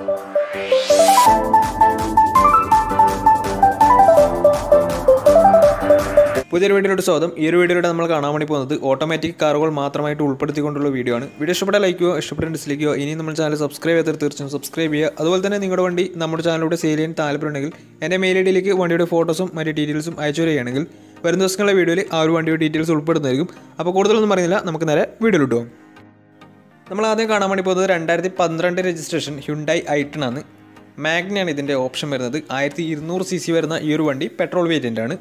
പുതിയൊരു വീഡിയോയുടെ സ്വാഗതം ഈ ഒരു വീഡിയോയിലൂടെ നമ്മൾ കാണാൻ വേണ്ടി പോകുന്നത് ഓട്ടോമാറ്റിക് കാറുകൾ മാത്രമായിട്ട് ഉൾപ്പെടുത്തിക്കൊണ്ടുള്ള വീഡിയോ ആണ് വീഡിയോ ഇഷ്ടപ്പെട്ട ലൈക്ക് ചെയ്യുക ഇഷ്ടപ്പെട്ട ഡിസ്ലൈക്ക് ചെയ്യുക ഇനി നമ്മൾ ചാനൽ സബ്സ്ക്രൈബ് ചെയ്താൽ തീർച്ചയായും സബ്സ്ക്രൈബ് ചെയ്യുക അതുപോലെ തന്നെ നിങ്ങളുടെ വണ്ടി നമ്മുടെ ചാനലിലൂടെ സെയിൽ ചെയ്യാൻ താല്പര്യമുണ്ടെങ്കിൽ എൻ്റെ മെയിൽ ഐ ഡിയിലേക്ക് വണ്ടിയുടെ ഫോട്ടോസും മറ്റ് ഡീറ്റെയിൽസും അയച്ചു വരികയാണെങ്കിൽ വരുന്ന ദിവസങ്ങളിലെ വീഡിയോയിൽ ആ ഒരു വണ്ടിയുടെ ഡീറ്റെയിൽസ് ഉൾപ്പെടുന്നതായിരിക്കും അപ്പോൾ കൂടുതലൊന്നും പറയുന്നില്ല നമുക്ക് നേരെ വീഡിയോയിലിട്ട് പോകാം നമ്മൾ ആദ്യം കാണാൻ വേണ്ടി പോകുന്നത് രണ്ടായിരത്തി പന്ത്രണ്ട് രജിസ്ട്രേഷൻ ഹ്യുണ്ടായി ഐട്ടൺ ആണ് മാഗ്നയാണ് ഇതിൻ്റെ ഓപ്ഷൻ വരുന്നത് ആയിരത്തി ഇരുന്നൂറ് സി സി വരുന്ന ഈ ഒരു വണ്ടി പെട്രോൾ വേരിയൻ്റ് ആണ്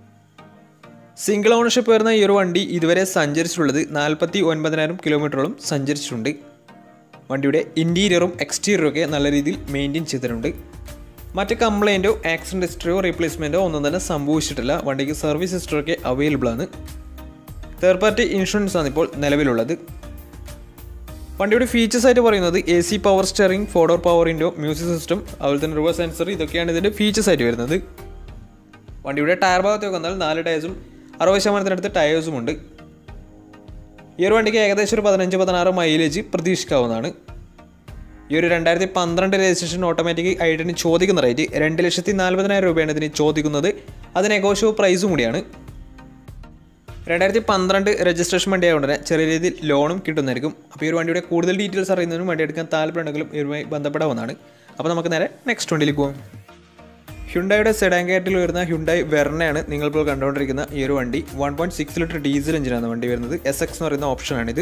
സിംഗിൾ ഓണർഷിപ്പ് വരുന്ന ഈ ഒരു വണ്ടി ഇതുവരെ സഞ്ചരിച്ചിട്ടുള്ളത് നാൽപ്പത്തി ഒൻപതിനായിരം കിലോമീറ്ററോളം സഞ്ചരിച്ചിട്ടുണ്ട് വണ്ടിയുടെ ഇൻറ്റീരിയറും എക്സ്റ്റീരിയറും ഒക്കെ നല്ല രീതിയിൽ മെയിൻറ്റെയിൻ ചെയ്തിട്ടുണ്ട് മറ്റ് കംപ്ലൈൻറ്റോ ആക്സിഡൻറ്റ് ഹിസ്റ്ററിയോ റീപ്ലേസ്മെൻറ്റോ ഒന്നും തന്നെ സംഭവിച്ചിട്ടില്ല വണ്ടിക്ക് സർവീസ് ഹിസ്റ്ററൊക്കെ അവൈലബിൾ ആണ് തേർഡ് പാർട്ടി ഇൻഷുറൻസ് ആണ് ഇപ്പോൾ നിലവിലുള്ളത് വണ്ടിയുടെ ഫീച്ചേഴ്സ് ആയിട്ട് പറയുന്നത് A C power steering four door power window music system അതുപോലെ തന്നെ റിവേഴ്സ് സെൻസർ ഇതൊക്കെയാണ് ഇതിൻ്റെ ഫീച്ചേഴ്സ് ആയിട്ട് വരുന്നത് വണ്ടിയുടെ ടയർ ഭാഗത്തേക്ക് വന്നാൽ നാല് ടയേഴ്സും അറുപത് ശതമാനത്തിനടുത്ത് ടയേഴ്സും ഉണ്ട് ഈ ഒരു വണ്ടിക്ക് ഏകദേശം ഒരു പതിനഞ്ച് പതിനാറ് മൈലേജ് പ്രതീക്ഷിക്കാവുന്നതാണ് ഈ ഒരു രണ്ടായിരത്തി പന്ത്രണ്ട് രജിസ്ട്രേഷൻ ഓട്ടോമാറ്റിക് ഐഡിന് ചോദിക്കുന്ന റേറ്റ് രണ്ട് ലക്ഷത്തി നാൽപ്പതിനായിരം രൂപയാണ് ഇതിന് ചോദിക്കുന്നത് അത് നെഗോഷ്യോ പ്രൈസും കൂടിയാണ് രണ്ടായിരത്തി പന്ത്രണ്ട് രജിസ്ട്രേഷൻ വണ്ടി ആയതുകൊണ്ട് തന്നെ ചെറിയ രീതിയിൽ ലോണും കിട്ടുന്നതായിരിക്കും അപ്പോൾ ഈ ഒരു വണ്ടിയുടെ കൂടുതൽ ഡീറ്റെയിൽസ് അറിയുന്നതിനും വണ്ടി എടുക്കാൻ താല്പര്യമുണ്ടെങ്കിലും ഇവരുമായി ബന്ധപ്പെടാവുന്നതാണ് അപ്പോൾ നമുക്ക് നേരെ നെക്സ്റ്റ് വണ്ടിയിലേക്ക് പോകാം ഹ്യുണ്ടായുടെ സെഡാൻ കാറ്റിൽ വരുന്ന ഹ്യുണ്ടായി വെർണയാണ് നിങ്ങളിപ്പോൾ കണ്ടുകൊണ്ടിരിക്കുന്ന ഈ ഒരു വണ്ടി one point six litre diesel എഞ്ചിനാണ് വണ്ടി വരുന്നത് എസ് എക്സ് എന്ന് പറയുന്ന ഓപ്ഷനാണിത്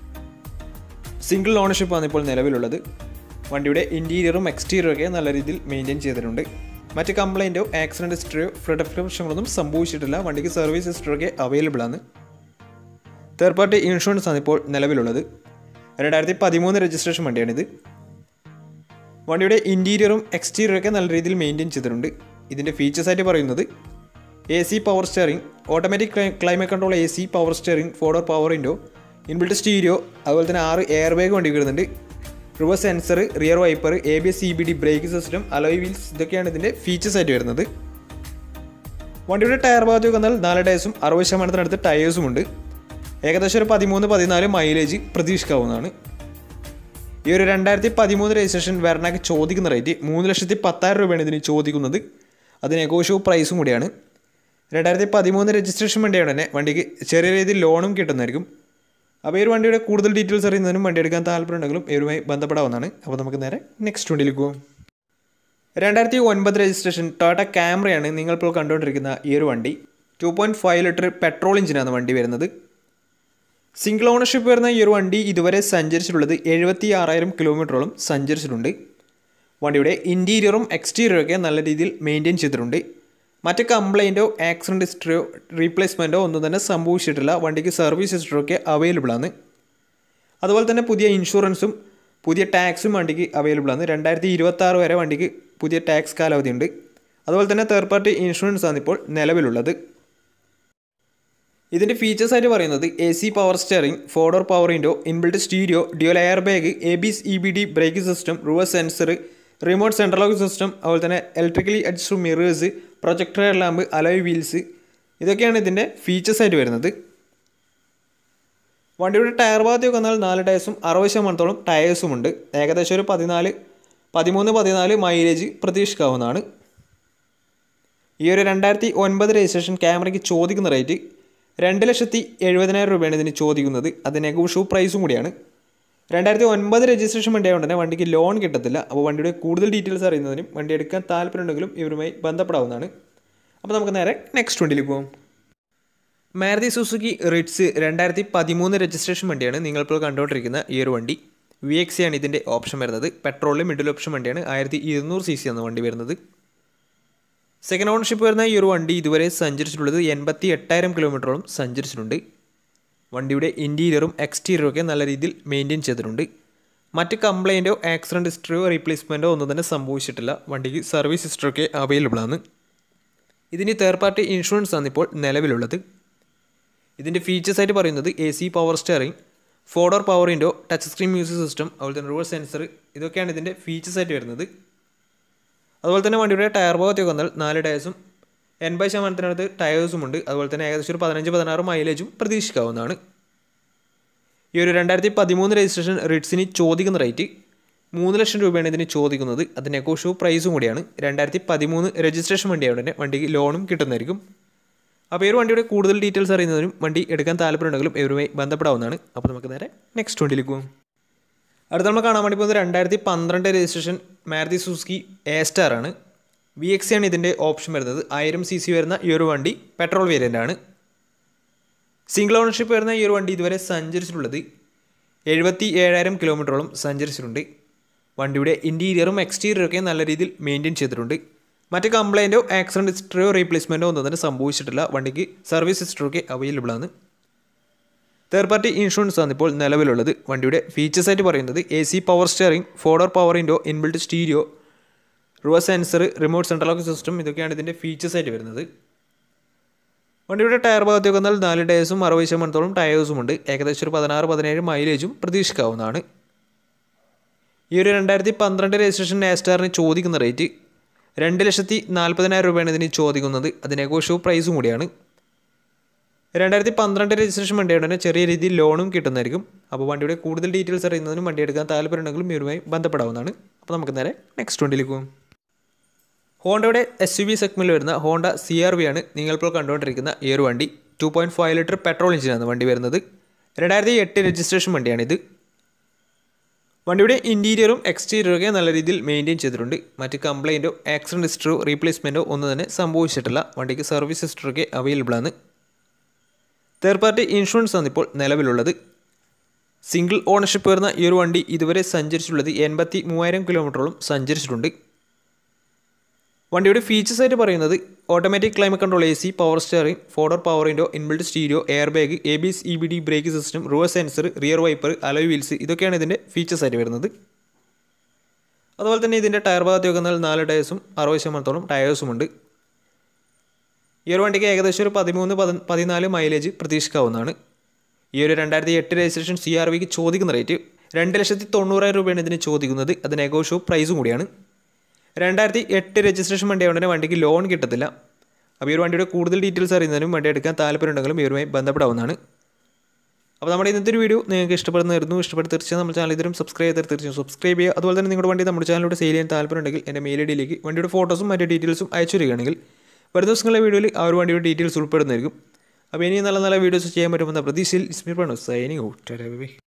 സിംഗിൾ ഓണർഷിപ്പാണ് ഇപ്പോൾ നിലവിലുള്ളത് വണ്ടിയുടെ ഇൻറ്റീരിയറും എക്സ്റ്റീരിയറും ഒക്കെ നല്ല രീതിയിൽ മെയിൻറ്റെയിൻ ചെയ്തിട്ടുണ്ട് മറ്റ് കംപ്ലൈൻറ്റോ ആക്സിഡൻറ്റ് ഹിസ്റ്ററിയോ ഫ്ലഡ് പ്രശ്നങ്ങളൊന്നും സംഭവിച്ചിട്ടില്ല വണ്ടിക്ക് സർവീസ് ഹിസ്റ്ററിയൊക്കെ അവൈലബിൾ ആണ് തേർഡ് പാർട്ടി ഇൻഷുറൻസ് ആണ് ഇപ്പോൾ നിലവിലുള്ളത് രണ്ടായിരത്തി പതിമൂന്ന് രജിസ്ട്രേഷൻ വണ്ടിയാണിത് വണ്ടിയുടെ ഇൻറ്റീരിയറും എക്സ്റ്റീരിയറും ഒക്കെ നല്ല രീതിയിൽ മെയിൻറ്റെയിൻ ചെയ്തിട്ടുണ്ട് ഇതിൻ്റെ ഫീച്ചേഴ്സ് ആയിട്ട് പറയുന്നത് A C power steering automatic climate control A C power steering four door power window inbuilt stereo അതുപോലെ തന്നെ ആറ് എയർ ബാഗ് വണ്ടി വരുന്നുണ്ട് reverse sensor rear wiper A B S C B D brake system alloy wheels ഇതൊക്കെയാണ് ഇതിൻ്റെ features ആയിട്ട് വരുന്നത് വണ്ടിയുടെ ടയർ ഭാഗത്തേക്ക് വന്നാൽ നാല് ടയേഴ്സും അറുപത് ശതമാനത്തിനടുത്ത് ടയേഴ്സും ഉണ്ട് ഏകദേശം ഒരു പതിമൂന്ന് പതിനാല് മൈലേജ് പ്രതീക്ഷിക്കാവുന്നതാണ് ഈ ഒരു രണ്ടായിരത്തി പതിമൂന്ന് രജിസ്ട്രേഷൻ വരണക്ക് ചോദിക്കുന്ന റേറ്റ് മൂന്ന് ലക്ഷത്തി പത്തായിരം രൂപയാണ് ഇതിന് ചോദിക്കുന്നത് അത് നെഗോഷ്യോ പ്രൈസും കൂടിയാണ് രണ്ടായിരത്തി പതിമൂന്ന് രജിസ്ട്രേഷൻ വണ്ടിയാണ് തന്നെ വണ്ടിക്ക് ചെറിയ രീതിയിൽ ലോണും കിട്ടുന്നതായിരിക്കും അപ്പോൾ ഈ ഒരു വണ്ടിയുടെ കൂടുതൽ ഡീറ്റെയിൽസ് അറിയുന്നതിനും വണ്ടി എടുക്കാൻ താല്പര്യമുണ്ടെങ്കിലും ഇവരുമായി ബന്ധപ്പെടാവുന്നതാണ് അപ്പോൾ നമുക്ക് നേരെ നെക്സ്റ്റ് വണ്ടിയിലേക്ക് പോകാം രണ്ടായിരത്തി ഒൻപത് രജിസ്ട്രേഷൻ ടൊയോട്ട ക്യാമറയാണ് നിങ്ങളിപ്പോൾ കണ്ടുകൊണ്ടിരിക്കുന്ന ഈ ഒരു വണ്ടി two point five litre petrol എഞ്ചിനാണ് വണ്ടി വരുന്നത് സിംഗിൾ ഓണർഷിപ്പ് വരുന്ന ഈ ഒരു വണ്ടി ഇതുവരെ സഞ്ചരിച്ചിട്ടുള്ളത് എഴുപത്തി ആറായിരം കിലോമീറ്ററോളം സഞ്ചരിച്ചിട്ടുണ്ട് വണ്ടിയുടെ ഇൻറ്റീരിയറും എക്സ്റ്റീരിയറും ഒക്കെ നല്ല രീതിയിൽ മെയിൻറ്റെയിൻ ചെയ്തിട്ടുണ്ട് മറ്റ് കംപ്ലൈൻറ്റോ ആക്സിഡൻറ്റ് ഹിസ്റ്ററിയോ റീപ്ലേസ്മെൻറ്റോ ഒന്നും തന്നെ സംഭവിച്ചിട്ടില്ല വണ്ടിക്ക് സർവീസ് ഹിസ്റ്ററിയോ ഒക്കെ അവൈലബിൾ ആണ് അതുപോലെ തന്നെ പുതിയ ഇൻഷുറൻസും പുതിയ ടാക്സും വണ്ടിക്ക് അവൈലബിൾ ആണ് രണ്ടായിരത്തി ഇരുപത്തി ആറ് വരെ വണ്ടിക്ക് പുതിയ ടാക്സ് കാലാവധി ഉണ്ട് അതുപോലെ തന്നെ തേർഡ് പാർട്ടി ഇൻഷുറൻസ് ആണ് ഇപ്പോൾ നിലവിലുള്ളത് ഇതിൻ്റെ ഫീച്ചേഴ്സ് ആയിട്ട് പറയുന്നത് A C power steering four door power window inbuilt stereo dual air bag A B E B D brake system reverse sensor remote central lock system അതുപോലെ തന്നെ electrically adjust mirrors projector lamp alloy wheels ഇതൊക്കെയാണ് ഇതിൻ്റെ features ആയിട്ട് വരുന്നത് വണ്ടിയുടെ tyre ഭാഗത്തേക്ക് വന്നാൽ നാല് ടയേഴ്സും അറുപത് ശതമാനത്തോളം ടയേഴ്സും ഉണ്ട് ഏകദേശം ഒരു പതിനാല് പതിമൂന്ന് പതിനാല് മൈലേജ് പ്രതീക്ഷിക്കാവുന്നതാണ് ഈ ഒരു രണ്ടായിരത്തി ഒൻപത് രജിസ്ട്രേഷൻ ക്യാമറയ്ക്ക് ചോദിക്കുന്ന റേറ്റ് രണ്ട് ലക്ഷത്തി എഴുപതിനായിരം രൂപയാണ് ഇതിന് ചോദിക്കുന്നത് അത് നെഗോഷ്യൂ പ്രൈസും കൂടിയാണ് രണ്ടായിരത്തി ഒൻപത് രജിസ്ട്രേഷൻ വണ്ടി ആയതുകൊണ്ട് തന്നെ വണ്ടിക്ക് ലോൺ കിട്ടത്തില്ല അപ്പോൾ വണ്ടിയുടെ കൂടുതൽ ഡീറ്റെയിൽസ് അറിയുന്നതിനും വണ്ടി എടുക്കാൻ താല്പര്യമുണ്ടെങ്കിലും ഇവരുമായി ബന്ധപ്പെടാവുന്നതാണ് അപ്പോൾ നമുക്ക് നേരെ നെക്സ്റ്റ് വണ്ടിയിലേക്ക് പോകും മാരുതി സുസുക്കി റിറ്റ്സ് രണ്ടായിരത്തി പതിമൂന്ന് രജിസ്ട്രേഷൻ വണ്ടിയാണ് നിങ്ങളിപ്പോൾ കണ്ടുകൊണ്ടിരിക്കുന്ന ഈ ഒരു വണ്ടി വി എക്സ് ആണ് ഇതിൻ്റെ ഓപ്ഷൻ വരുന്നത് പെട്രോളിൽ മിഡിൽ ഓപ്ഷൻ വണ്ടിയാണ് ആയിരത്തി ഇരുന്നൂറ് സി സി ആണ് വണ്ടി വരുന്നത് സെക്കൻഡ് ഓണർഷിപ്പ് വരുന്ന ഈ ഒരു വണ്ടി ഇതുവരെ സഞ്ചരിച്ചിട്ടുള്ളത് എൺപത്തി എട്ടായിരം കിലോമീറ്ററോളം സഞ്ചരിച്ചിട്ടുണ്ട് വണ്ടിയുടെ ഇൻറ്റീരിയറും എക്സ്റ്റീരിയറും ഒക്കെ നല്ല രീതിയിൽ മെയിൻറ്റെയിൻ ചെയ്തിട്ടുണ്ട് മറ്റ് കംപ്ലൈൻറ്റോ ആക്സിഡൻറ്റ് ഹിസ്റ്ററിയോ റീപ്ലേസ്മെൻറ്റോ ഒന്നും തന്നെ സംഭവിച്ചിട്ടില്ല വണ്ടിക്ക് സർവീസ് ഹിസ്റ്ററൊക്കെ അവൈലബിൾ ആണ് ഇതിന് തേർഡ് പാർട്ടി ഇൻഷുറൻസ് ആണ് ഇപ്പോൾ നിലവിലുള്ളത് ഇതിൻ്റെ ഫീച്ചേഴ്സ് ആയിട്ട് പറയുന്നത് A C power steering four door power window touch screen music system അതുപോലെ തന്നെ റിവേഴ്സ് സെൻസർ ഇതൊക്കെയാണ് ഇതിൻ്റെ ഫീച്ചേഴ്സ് ആയിട്ട് വരുന്നത് അതുപോലെ തന്നെ വണ്ടിയുടെ ടയർ ഭാഗത്തേക്ക് വന്നാൽ നാല് ടയേഴ്സും എൺപത് ശതമാനത്തിനടുത്ത് ടയേഴ്സും ഉണ്ട് അതുപോലെ തന്നെ ഏകദേശം ഒരു പതിനഞ്ച് പതിനാറ് മൈലേജും പ്രതീക്ഷിക്കാവുന്നതാണ് ഈ ഒരു രണ്ടായിരത്തി പതിമൂന്ന് രജിസ്ട്രേഷൻ റിറ്റ്സിന് ചോദിക്കുന്ന റേറ്റ് മൂന്ന് ലക്ഷം രൂപയാണ് ഇതിന് ചോദിക്കുന്നത് അത് നെഗോഷ്യൂ പ്രൈസും കൂടിയാണ് രണ്ടായിരത്തി പതിമൂന്ന് രജിസ്ട്രേഷൻ വണ്ടിയായതുകൊണ്ട് തന്നെ വണ്ടിക്ക് ലോണും കിട്ടുന്നതായിരിക്കും അപ്പോൾ ഈ ഒരു വണ്ടിയുടെ കൂടുതൽ ഡീറ്റെയിൽസ് അറിയുന്നതിനും വണ്ടി എടുക്കാൻ താല്പര്യമുണ്ടെങ്കിലും ഇവരുമായി ബന്ധപ്പെടാവുന്നതാണ് അപ്പോൾ നമുക്ക് നേരെ നെക്സ്റ്റ് വണ്ടിയിലേക്ക് പോകും അടുത്ത നമ്മൾ കാണാൻ വേണ്ടി പോകുന്നത് രണ്ടായിരത്തി പന്ത്രണ്ട് registration Maruti Suzuki A star ആണ് വി എക്സ് ആണ് ഇതിൻ്റെ ഓപ്ഷൻ വരുന്നത് ആയിരം സി സി വരുന്ന ഈ ഒരു വണ്ടി പെട്രോൾ വേരിയൻ്റ് ആണ് സിംഗിൾ ഓണർഷിപ്പ് വരുന്ന ഈ ഒരു വണ്ടി ഇതുവരെ സഞ്ചരിച്ചിട്ടുള്ളത് എഴുപത്തി ഏഴായിരം കിലോമീറ്ററോളം സഞ്ചരിച്ചിട്ടുണ്ട് വണ്ടിയുടെ ഇൻറ്റീരിയറും എക്സ്റ്റീരിയറും ഒക്കെ നല്ല രീതിയിൽ മെയിൻറ്റെയിൻ ചെയ്തിട്ടുണ്ട് മറ്റ് കംപ്ലൈൻറ്റോ ആക്സിഡൻറ്റ് ഹിസ്റ്ററിയോ റീപ്ലേസ്മെൻറ്റോ ഒന്നും തന്നെ സംഭവിച്ചിട്ടില്ല വണ്ടിക്ക് സർവീസ് ഹിസ്റ്ററൊക്കെ അവൈലബിൾ ആണ് തേർഡ് പാർട്ടി ഇൻഷുറൻസ് ആണ് ഇപ്പോൾ നിലവിലുള്ളത് വണ്ടിയുടെ ഫീച്ചേഴ്സ് ആയിട്ട് പറയുന്നത് A C power steering four door power window inbuilt stereo റുവ sensor remote central lock system ഇതൊക്കെയാണ് ഇതിൻ്റെ ഫീച്ചേഴ്സ് ആയിട്ട് വരുന്നത് വണ്ടിയുടെ ടയർ ഭാഗത്തേക്ക് വന്നാൽ നാല് ടയേഴ്സും അറുപത് ശതമാനത്തോളം ടയേഴ്സും ഉണ്ട് ഏകദേശം ഒരു പതിനാറ് പതിനേഴ് മൈലേജും പ്രതീക്ഷിക്കാവുന്നതാണ് ഈ ഒരു രണ്ടായിരത്തി പന്ത്രണ്ട് രജിസ്ട്രേഷൻ നാസ്റ്റാറിന് ചോദിക്കുന്ന റേറ്റ് രണ്ട് ലക്ഷത്തി നാൽപ്പതിനായിരം രൂപയാണ് ഇതിന് ചോദിക്കുന്നത് അത് നെഗോഷ്യബിൾ പ്രൈസും കൂടിയാണ് രണ്ടായിരത്തി പന്ത്രണ്ട് രജിസ്ട്രേഷൻ വണ്ടിയുടെ തന്നെ ചെറിയ രീതിയിൽ ലോണും കിട്ടുന്നതായിരിക്കും അപ്പോൾ വണ്ടിയുടെ കൂടുതൽ ഡീറ്റെയിൽസ് അറിയുന്നതിനും വണ്ടി എടുക്കാൻ താല്പര്യമുണ്ടെങ്കിലും ഇവരുമായി ബന്ധപ്പെടാവുന്നതാണ് അപ്പോൾ നമുക്ക് നേരെ നെക്സ്റ്റ് വണ്ടിയിലേക്ക് പോകും ഹോണ്ടയുടെ എസ് യു വി സെഗ്മെൻറ്റിൽ വരുന്ന ഹോണ്ട സി ആർ വി ആണ് നിങ്ങളിപ്പോൾ കണ്ടുകൊണ്ടിരിക്കുന്ന ഈ ഒരു വണ്ടി two point five litre petrol എഞ്ചിനാണ് വണ്ടി വരുന്നത് രണ്ടായിരത്തി എട്ട് രജിസ്ട്രേഷൻ വണ്ടിയാണിത് വണ്ടിയുടെ ഇൻറ്റീരിയറും എക്സ്റ്റീരിയറും ഒക്കെ നല്ല രീതിയിൽ മെയിൻറ്റെയിൻ ചെയ്തിട്ടുണ്ട് മറ്റ് കംപ്ലൈൻറ്റോ ആക്സിഡൻറ്റ് ഹിസ്റ്ററോ റീപ്ലേസ്മെൻറ്റോ ഒന്നും തന്നെ സംഭവിച്ചിട്ടില്ല വണ്ടിക്ക് സർവീസ് ഹിസ്റ്ററൊക്കെ അവൈലബിൾ ആണ് തേർഡ് പാർട്ടി ഇൻഷുറൻസ് ആണ് ഇപ്പോൾ നിലവിലുള്ളത് സിംഗിൾ ഓണർഷിപ്പ് വരുന്ന ഈ ഒരു വണ്ടി ഇതുവരെ സഞ്ചരിച്ചിട്ടുള്ളത് എൺപത്തി മൂവായിരം കിലോമീറ്ററോളം സഞ്ചരിച്ചിട്ടുണ്ട് വണ്ടിയുടെ ഫീച്ചേഴ്സ് ആയിട്ട് പറയുന്നത് automatic climate control A C power steering four door power window inbuilt stereo air bag A B S E B D brake system reverse sensor rear wiper alloy wheels ഇതൊക്കെയാണ് ഇതിൻ്റെ ഫീച്ചേഴ്സ് ആയിട്ട് വരുന്നത് അതുപോലെ തന്നെ ഇതിൻ്റെ ടയർ ഭാഗത്തേക്ക് വന്നാൽ നാല് ടയേഴ്സും അറുപത് ശതമാനത്തോളം ടയേഴ്സും ഉണ്ട് ഈ ഒരു വണ്ടിക്ക് ഏകദേശം ഒരു പതിമൂന്ന് പതി പതിനാല് മൈലേജ് പ്രതീക്ഷിക്കാവുന്നതാണ് ഈ ഒരു രണ്ടായിരത്തി എട്ട് രജിസ്ട്രേഷൻ സി ആർ വിക്ക് ചോദിക്കുന്ന റേറ്റ് രണ്ട് ലക്ഷത്തി തൊണ്ണൂറായിരം രൂപയാണ് ഇതിന് ചോദിക്കുന്നത് അത് നെഗോഷ്യോ പ്രൈസും കൂടിയാണ് രണ്ടായിരത്തി എട്ട് രജിസ്ട്രേഷൻ വണ്ടി ആയതുകൊണ്ട് തന്നെ വണ്ടിക്ക് ലോൺ കിട്ടത്തില്ല അപ്പോൾ ഈ ഒരു വണ്ടിയുടെ കൂടുതൽ ഡീറ്റെയിൽസ് അറിയുന്നതിനും വണ്ടി എടുക്കാൻ താല്പര്യമുണ്ടെങ്കിലും ഇവരുമായി ബന്ധപ്പെടാവുന്നതാണ് അപ്പോൾ നമ്മുടെ ഇന്നത്തെ ഒരു വീഡിയോ നിങ്ങൾക്ക് ഇഷ്ടപ്പെടുന്നതായിരുന്നു ഇഷ്ടപ്പെട്ട് തീർച്ചയായും നമ്മുടെ ചാനൽ ഇതിലും സബ്സ്ക്രൈബ് ചെയ്ത് തീർച്ചയായും സബ്സ്ക്രൈബ് ചെയ്യുക അതുപോലെ തന്നെ നിങ്ങളുടെ വണ്ടി നമ്മുടെ ചാനലിലൂടെ സെയിൽ ചെയ്യാൻ താല്പര്യമുണ്ടെങ്കിൽ എൻ്റെ മെയിൽ ഐ ഡിയിലേക്ക് വണ്ടിയുടെ ഫോട്ടോസും മറ്റു ഡീറ്റെയിൽസും അയച്ചു തരികയാണെങ്കിൽ വരും ദിവസങ്ങളിലെ വീഡിയോയിൽ ആ ഒരു വണ്ടിയുടെ ഡീറ്റെയിൽസ് ഉൾപ്പെടുന്നതായിരിക്കും അപ്പോൾ ഇനി നല്ല നല്ല വീഡിയോസ് ചെയ്യാൻ പറ്റുമെന്ന പ്രതീക്ഷയിൽ ഇസ്മീർ പണു സൈനിങ് ഔട്ട്